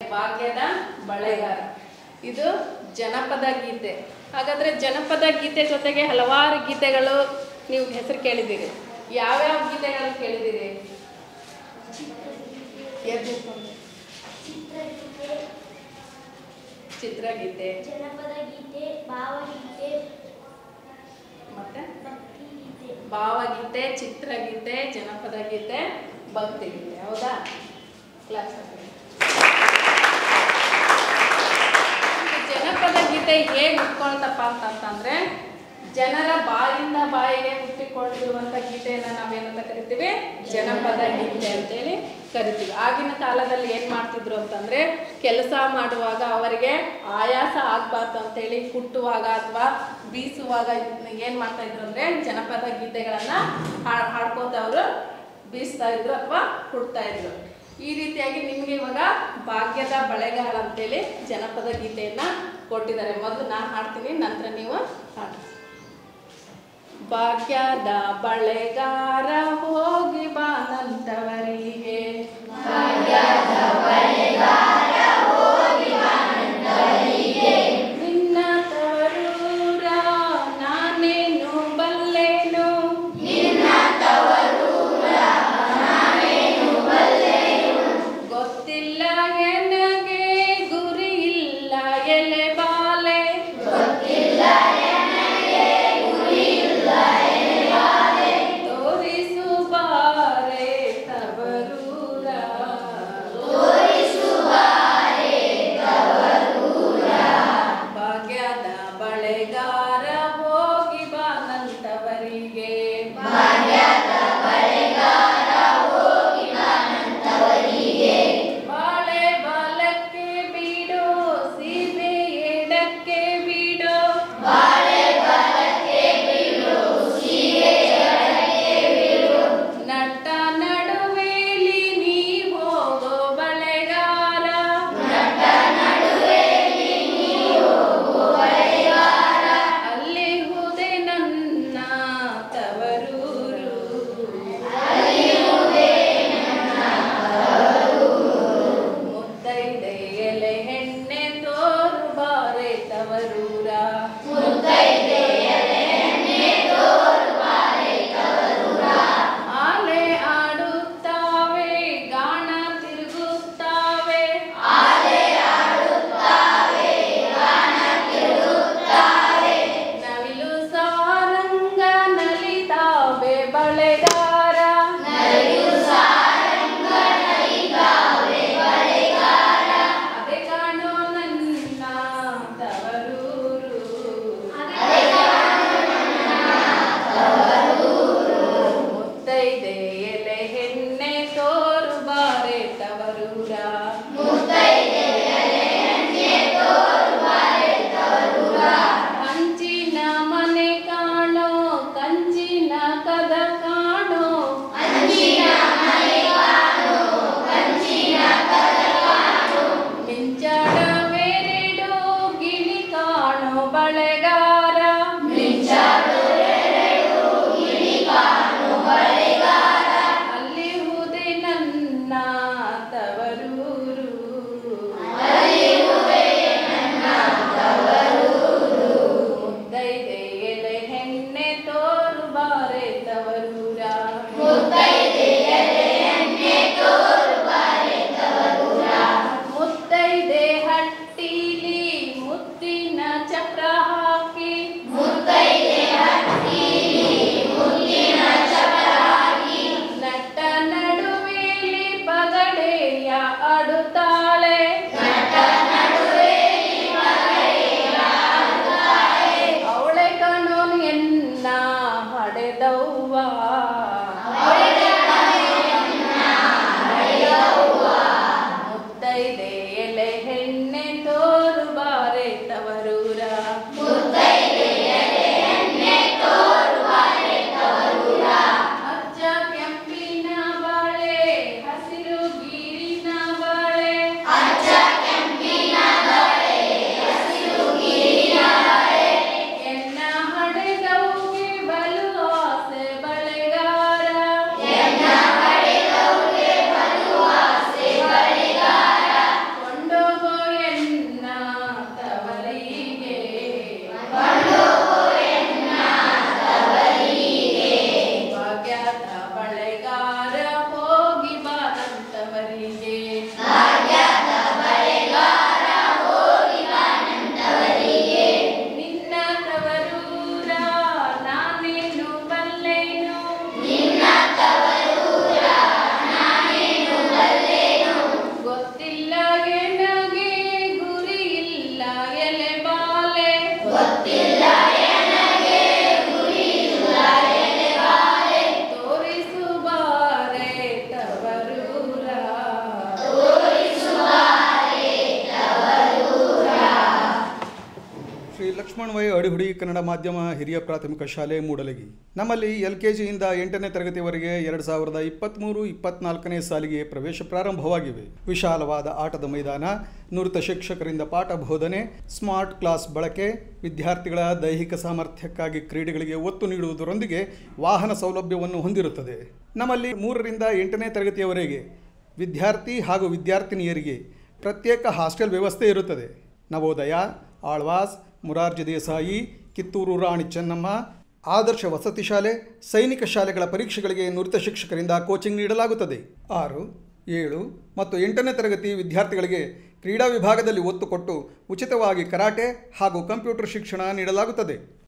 ಭಾಗ್ಯದ ಬಳೆಗಾರ ಇದು ಜನಪದ ಗೀತೆ ಹಾಗಾದ್ರೆ ಜನಪದ ಗೀತೆ ಜೊತೆಗೆ ಹಲವಾರು ಗೀತೆಗಳು ನೀವು ಹೆಸರು ಕೇಳಿದ್ದೀರಿ ಯಾವ್ಯಾವ ಗೀತೆಗಳು ಕೇಳಿದ್ದೀರಿ ಎದ್ದು ನಿಂತ್ಕೊಂಡು. ಚಿತ್ರಗೀತೆ ಚಿತ್ರಗೀತೆ ಜನಪದ ಗೀತೆ ಭಾವಗೀತೆ ಮತ್ತೆ ಭಕ್ತಿಗೀತೆ ಭಾವಗೀತೆ ಚಿತ್ರಗೀತೆ ಜನಪದ ಗೀತೆ ಭಕ್ತಿಗೀತೆ ಹೌದಾ ಕ್ಲಾಸ್ ಜನಪದ ಗೀತೆ ಹೇಗೆ ಹುಟ್ಕೊಳ್ತಪ್ಪ ಅಂತಂತಂದ್ರೆ ಜನರ ಬಾಯಿಂದ ಬಾಯಿಗೆ ಹುಟ್ಟಿಕೊಂಡಿರುವಂಥ ಗೀತೆಯನ್ನು ನಾವೇನಂತ ಕರಿತೀವಿ ಜನಪದ ಗೀತೆ ಅಂತೇಳಿ ಕರಿತೀವಿ ಆಗಿನ ಕಾಲದಲ್ಲಿ ಏನು ಮಾಡ್ತಿದ್ರು ಅಂತಂದ್ರೆ ಕೆಲಸ ಮಾಡುವಾಗ ಅವರಿಗೆ ಆಯಾಸ ಆಗಬಾರ್ದು ಅಂತೇಳಿ ಕುಟ್ಟುವಾಗ ಅಥವಾ ಬೀಸುವಾಗ ಏನು ಮಾಡ್ತಾ ಇದ್ರು ಅಂದ್ರೆ ಜನಪದ ಗೀತೆಗಳನ್ನ ಹಾಡ್ ಹಾಡ್ಕೋತ ಅವರು ಬೀಸ್ತಾ ಇದ್ರು ಅಥವಾ ಕುಡ್ತಾ ಇದ್ರು ಈ ರೀತಿಯಾಗಿ ನಿಮಗೆ ಇವಾಗ ಭಾಗ್ಯದ ಬಳೆಗಾರ ಅಂತೇಳಿ ಜನಪದ ಗೀತೆಯನ್ನ ಕೊಟ್ಟಿದ್ದಾರೆ ಮೊದಲು ನಾನು ಹಾಡ್ತೀನಿ ನಂತರ ನೀವು ಹಾಡಿ ಭಾಗ್ಯದ ಬಳೆಗಾರ ಹೋಗಿ ಬಾನಂತವರಿಗೆ ನಿನ್ನ ತವರೂರ ನಾನೇನು ಬಲ್ಲೆನು ಗೊತ್ತಿಲ್ಲ ಎನಗೆ ಗುರಿ ಇಲ್ಲ ಎಲೆ ಬಾಲೆ ತೋರಿಸು ಬಾರೆ ತವರೂರ ಲಕ್ಷ್ಮಣ್ ವೈ ಅಡಿಹುಡಿ ಕನ್ನಡ ಮಾಧ್ಯಮ ಹಿರಿಯ ಪ್ರಾಥಮಿಕ ಶಾಲೆ ಮೂಡಲಗಿ ನಮ್ಮಲ್ಲಿ ಎಲ್ ಕೆ ಜಿಯಿಂದ ಎಂಟನೇ ತರಗತಿವರೆಗೆ ಎರಡು ಸಾವಿರದ ಇಪ್ಪತ್ತ್ಮೂರು ಇಪ್ಪತ್ನಾಲ್ಕನೇ ಸಾಲಿಗೆ ಪ್ರವೇಶ ಪ್ರಾರಂಭವಾಗಿವೆ ವಿಶಾಲವಾದ ಆಟದ ಮೈದಾನ ನುರಿತ ಶಿಕ್ಷಕರಿಂದ ಪಾಠ ಬೋಧನೆ ಸ್ಮಾರ್ಟ್ ಕ್ಲಾಸ್ ಬಳಕೆ ವಿದ್ಯಾರ್ಥಿಗಳ ದೈಹಿಕ ಸಾಮರ್ಥ್ಯಕ್ಕಾಗಿ ಕ್ರೀಡೆಗಳಿಗೆ ಒತ್ತು ನೀಡುವುದರೊಂದಿಗೆ ವಾಹನ ಸೌಲಭ್ಯವನ್ನು ಹೊಂದಿರುತ್ತದೆ ನಮ್ಮಲ್ಲಿ ಮೂರರಿಂದ ಎಂಟನೇ ತರಗತಿಯವರೆಗೆ ವಿದ್ಯಾರ್ಥಿ ಹಾಗೂ ವಿದ್ಯಾರ್ಥಿನಿಯರಿಗೆ ಪ್ರತ್ಯೇಕ ಹಾಸ್ಟೆಲ್ ವ್ಯವಸ್ಥೆ ಇರುತ್ತದೆ ನವೋದಯ ಆಳ್ವಾಸ್ ಮುರಾರ್ಜಿ ದೇಸಾಯಿ ಕಿತ್ತೂರು ರಾಣಿ ಚೆನ್ನಮ್ಮ ಆದರ್ಶ ವಸತಿ ಶಾಲೆ ಸೈನಿಕ ಶಾಲೆಗಳ ಪರೀಕ್ಷೆಗಳಿಗೆ ನುರಿತ ಶಿಕ್ಷಕರಿಂದ ಕೋಚಿಂಗ್ ನೀಡಲಾಗುತ್ತದೆ ಆರು ಏಳು ಮತ್ತು ಎಂಟನೇ ತರಗತಿ ವಿದ್ಯಾರ್ಥಿಗಳಿಗೆ ಕ್ರೀಡಾ ವಿಭಾಗದಲ್ಲಿ ಒತ್ತು ಕೊಟ್ಟು ಉಚಿತವಾಗಿ ಕರಾಟೆ ಹಾಗೂ ಕಂಪ್ಯೂಟರ್ ಶಿಕ್ಷಣ ನೀಡಲಾಗುತ್ತದೆ